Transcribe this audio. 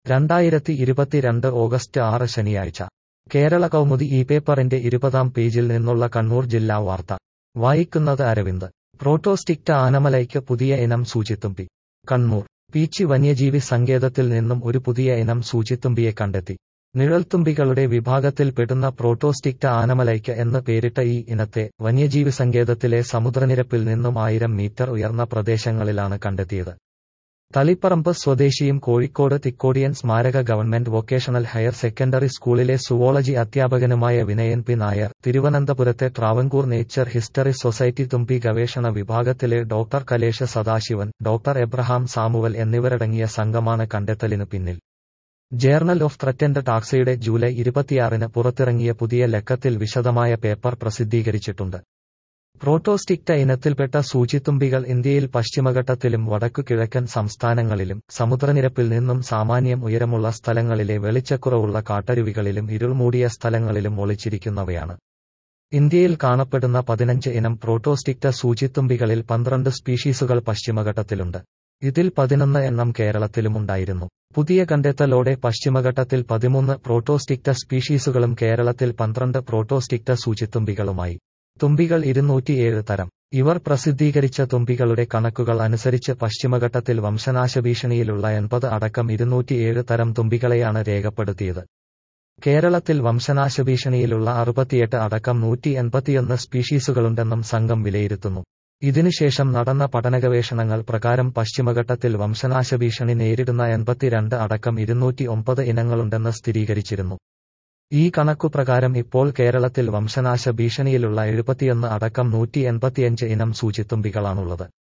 രണ്ടായിരത്തി ഇരുപത്തിരണ്ട് ഓഗസ്റ്റ് ആറ് ശനിയാഴ്ച കേരള കൗമുദി ഈ പേപ്പറിന്റെ ഇരുപതാം പേജിൽ നിന്നുള്ള കണ്ണൂർ ജില്ലാ വാർത്ത വായിക്കുന്നത് അരവിന്ദ് പ്രോട്ടോസ്റ്റിക്ട ആനമലയ്ക്ക് പുതിയ ഇനം സൂചിത്തുമ്പി കണ്ണൂർ പീച്ചി വന്യജീവി സങ്കേതത്തിൽ നിന്നും ഒരു പുതിയ ഇനം സൂചിത്തുമ്പിയെ കണ്ടെത്തി നിഴൽത്തുമ്പികളുടെ വിഭാഗത്തിൽ പെടുന്ന പ്രോട്ടോസ്റ്റിക്ട ആനമലയ്ക്ക് എന്ന് പേരിട്ട ഈ ഇനത്തെ വന്യജീവി സങ്കേതത്തിലെ സമുദ്രനിരപ്പിൽ നിന്നും ആയിരം മീറ്റർ ഉയർന്ന പ്രദേശങ്ങളിലാണ് കണ്ടെത്തിയത് തളിപ്പറമ്പ് സ്വദേശിയും കോഴിക്കോട് തിക്കോടിയൻ സ്മാരക ഗവൺമെന്റ് വൊക്കേഷണൽ ഹയർ സെക്കൻഡറി സ്കൂളിലെ സുവോളജി അധ്യാപകനുമായ വിനയൻ പി നായർ തിരുവനന്തപുരത്തെ ട്രാവൻകൂർ നേച്ചർ ഹിസ്റ്ററി സൊസൈറ്റി തുമ്പി ഗവേഷണ വിഭാഗത്തിലെ ഡോക്ടർ കലേഷ സദാശിവൻ ഡോക്ടർ എബ്രഹാം സാമുവൽ എന്നിവരടങ്ങിയ സംഘമാണ് കണ്ടെത്തലിനു പിന്നിൽ ജേർണൽ ഓഫ് ത്രറ്റൻഡ് ടാക്സയുടെ ജൂലൈ ഇരുപത്തിയാറിന് പുറത്തിറങ്ങിയ പുതിയ ലക്കത്തിൽ വിശദമായ പേപ്പർ പ്രസിദ്ധീകരിച്ചിട്ടുണ്ട് പ്രോട്ടോസ്റ്റിക്ട ഇനത്തിൽപ്പെട്ട സൂചിത്തുമ്പികൾ ഇന്ത്യയിൽ പശ്ചിമഘട്ടത്തിലും വടക്കു കിഴക്കൻ സംസ്ഥാനങ്ങളിലും സമുദ്രനിരപ്പിൽ നിന്നും സാമാന്യം ഉയരമുള്ള സ്ഥലങ്ങളിലെ വെളിച്ചക്കുറവുള്ള കാട്ടരുവികളിലും ഇരുൾമൂടിയ സ്ഥലങ്ങളിലും ഒളിച്ചിരിക്കുന്നവയാണ് ഇന്ത്യയിൽ കാണപ്പെടുന്ന പതിനഞ്ച് ഇനം പ്രോട്ടോസ്റ്റിക്ട സൂചിത്തുമ്പികളിൽ പന്ത്രണ്ട് സ്പീഷീസുകൾ പശ്ചിമഘട്ടത്തിലുണ്ട് ഇതിൽ പതിനൊന്ന് എണ്ണം കേരളത്തിലുമുണ്ടായിരുന്നു പുതിയ കണ്ടെത്തലോടെ പശ്ചിമഘട്ടത്തിൽ പതിമൂന്ന് പ്രോട്ടോസ്റ്റിക്ട സ്പീഷീസുകളും കേരളത്തിൽ പന്ത്രണ്ട് പ്രോട്ടോസ്റ്റിക്ട സൂചിത്തുമ്പികളുമായി തുമ്പികൾ ഇരുന്നൂറ്റിയേഴ് തരം ഇവർ പ്രസിദ്ധീകരിച്ച തുമ്പികളുടെ കണക്കുകൾ അനുസരിച്ച് പശ്ചിമഘട്ടത്തിൽ വംശനാശഭീഷണിയിലുള്ള എൺപത് അടക്കം ഇരുന്നൂറ്റിയേഴ് തരം തുമ്പികളെയാണ് രേഖപ്പെടുത്തിയത് കേരളത്തിൽ വംശനാശഭീഷണിയിലുള്ള അറുപത്തിയെട്ട് അടക്കം നൂറ്റി എൺപത്തിയൊന്ന് സ്പീഷീസുകളുണ്ടെന്നും സംഘം വിലയിരുത്തുന്നു ഇതിനുശേഷം നടന്ന പഠനഗവേഷണങ്ങൾ പ്രകാരം പശ്ചിമഘട്ടത്തിൽ വംശനാശഭീഷണി നേരിടുന്ന എൺപത്തിരണ്ട് അടക്കം ഇരുന്നൂറ്റി ഒമ്പത് ഇനങ്ങളുണ്ടെന്ന് സ്ഥിരീകരിച്ചിരുന്നു ഈ കണക്കുപ്രകാരം ഇപ്പോൾ കേരളത്തിൽ വംശനാശ ഭീഷണിയിലുള്ള എഴുപത്തിയൊന്ന് അടക്കം നൂറ്റി എൺപത്തിയഞ്ച് ഇനം സൂചിത്തുമ്പികളാണുള്ളത്